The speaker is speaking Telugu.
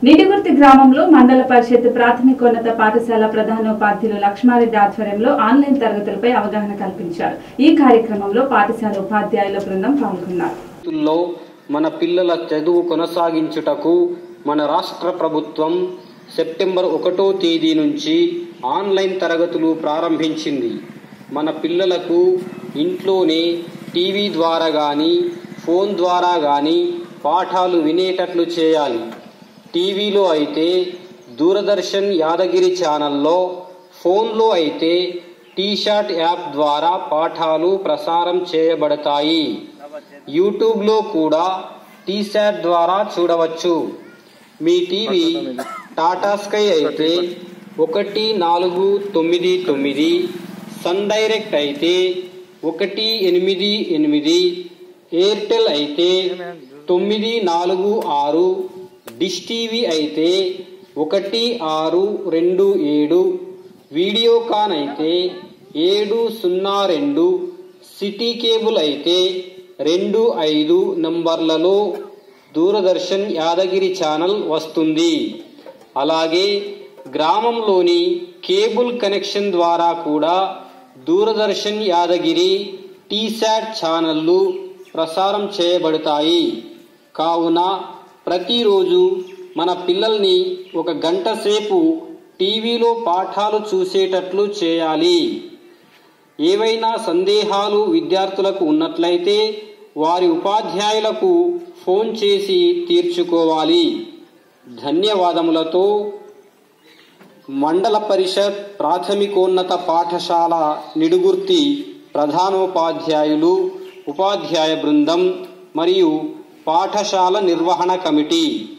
నిడిగుర్తి గ్రామంలో మండల పరిషత్ ప్రాథమికోన్నత పాఠశాల ప్రధానోపాధ్యులు లక్ష్మారెడ్డి ఆధ్వర్యంలో ఆన్లైన్ తరగతులపై అవగాహన కల్పించారు ఈ కార్యక్రమంలో పాఠశాల ఉపాధ్యాయుల బృందం పాల్గొన్నారు లో మన పిల్లల చదువు కొనసాగించుటకు మన రాష్ట్ర ప్రభుత్వం సెప్టెంబర్ ఒకటో తేదీ నుంచి ఆన్లైన్ తరగతులు ప్రారంభించింది మన పిల్లలకు ఇంట్లోనే టీవీ ద్వారా కానీ ఫోన్ ద్వారా కానీ పాఠాలు వినేటట్లు చేయాలి టీవీలో అయితే దూరదర్శన్ యాదగిరి ఛానల్లో ఫోన్లో అయితే టీషాట్ యాప్ ద్వారా పాఠాలు ప్రసారం చేయబడతాయి యూట్యూబ్లో కూడా టీశాట్ ద్వారా చూడవచ్చు మీ టీవీ టాటా స్కై అయితే ఒకటి నాలుగు తొమ్మిది తొమ్మిది సన్ డైరెక్ట్ అయితే ఒకటి ఎనిమిది ఎనిమిది ఎయిర్టెల్ అయితే తొమ్మిది నాలుగు ఆరు డిష్ టీవీ అయితే ఒకటి ఆరు రెండు ఏడు వీడియోకాన్ అయితే ఏడు సున్నా రెండు సిటీ కేబుల్ అయితే రెండు ఐదు నంబర్లలో దూరదర్శన్ యాదగిరి ఛానల్ వస్తుంది అలాగే గ్రామంలోని కేబుల్ కనెక్షన్ ద్వారా కూడా దూరదర్శన్ యాదగిరి టీశాట్ ఛానళ్లు ప్రసారం చేయబడతాయి కావున ప్రతిరోజు మన పిల్లల్ని ఒక గంట సేపు టీవీలో పాఠాలు చూసేటట్లు చేయాలి ఏవైనా సందేహాలు విద్యార్థులకు ఉన్నట్లయితే వారి ఉపాధ్యాయులకు ఫోన్ చేసి తీర్చుకోవాలి ధన్యవాదములతో మండల పరిషత్ ప్రాథమికోన్నత పాఠశాల నిడుగుర్తి ప్రధానోపాధ్యాయులు ఉపాధ్యాయ బృందం మరియు పాఠశాల నిర్వహణ కమిటీ